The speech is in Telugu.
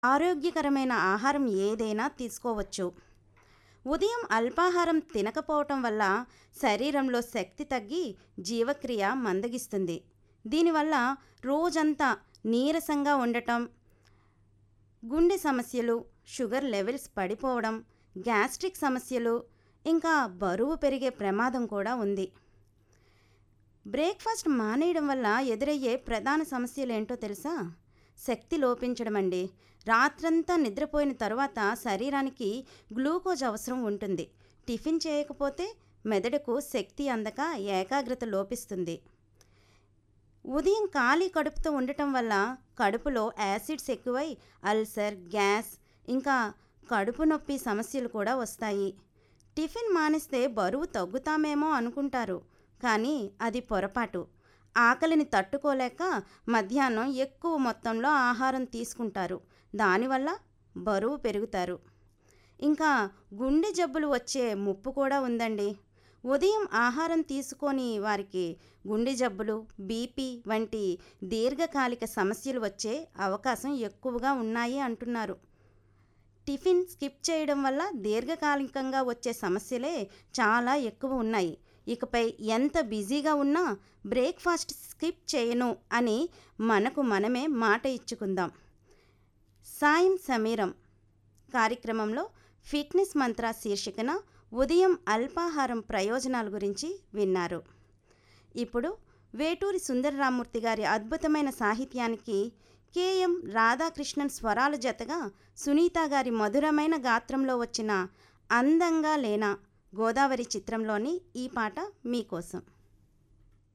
ఆరోగ్యకరమైన ఆహారం ఏదైనా తీసుకోవచ్చు ఉదయం అల్పాహారం తినకపోవటం వల్ల శరీరంలో శక్తి తగ్గి జీవక్రియ మందగిస్తుంది దీనివల్ల రోజంతా నీరసంగా ఉండటం గుండె సమస్యలు షుగర్ లెవెల్స్ పడిపోవడం గ్యాస్ట్రిక్ సమస్యలు ఇంకా బరువు పెరిగే ప్రమాదం కూడా ఉంది బ్రేక్ఫాస్ట్ మానేయడం వల్ల ఎదురయ్యే ప్రధాన సమస్యలు ఏంటో తెలుసా శక్తి లోపించడం అండి రాత్రంతా నిద్రపోయిన తర్వాత శరీరానికి గ్లూకోజ్ అవసరం ఉంటుంది టిఫిన్ చేయకపోతే మెదడుకు శక్తి అందక ఏకాగ్రత లోపిస్తుంది ఉదయం ఖాళీ కడుపుతో ఉండటం వల్ల కడుపులో యాసిడ్స్ ఎక్కువై అల్సర్ గ్యాస్ ఇంకా కడుపు నొప్పి సమస్యలు కూడా వస్తాయి టిఫిన్ మానేస్తే బరువు తగ్గుతామేమో అనుకుంటారు కానీ అది పొరపాటు ఆకలిని తట్టుకోలేక మధ్యాహ్నం ఎక్కువ మొత్తంలో ఆహారం తీసుకుంటారు దానివల్ల బరువు పెరుగుతారు ఇంకా గుండె జబ్బులు వచ్చే ముప్పు కూడా ఉందండి ఉదయం ఆహారం తీసుకొని వారికి గుండె జబ్బులు బీపీ వంటి దీర్ఘకాలిక సమస్యలు వచ్చే అవకాశం ఎక్కువగా ఉన్నాయి అంటున్నారు టిఫిన్ స్కిప్ చేయడం వల్ల దీర్ఘకాలికంగా వచ్చే సమస్యలే చాలా ఎక్కువ ఉన్నాయి ఇకపై ఎంత బిజీగా ఉన్నా బ్రేక్ఫాస్ట్ స్కిప్ చేయను అని మనకు మనమే మాట ఇచ్చుకుందాం సాయం సమీరం కార్యక్రమంలో ఫిట్నెస్ మంత్ర శీర్షికన ఉదయం అల్పాహారం ప్రయోజనాల గురించి విన్నారు ఇప్పుడు వేటూరి సుందరరామూర్తి గారి అద్భుతమైన సాహిత్యానికి కేఎం రాధాకృష్ణన్ స్వరాల జతగా సునీత గారి మధురమైన గాత్రంలో వచ్చిన అందంగా లేనా గోదావరి చిత్రంలోని ఈ పాట మీకోసం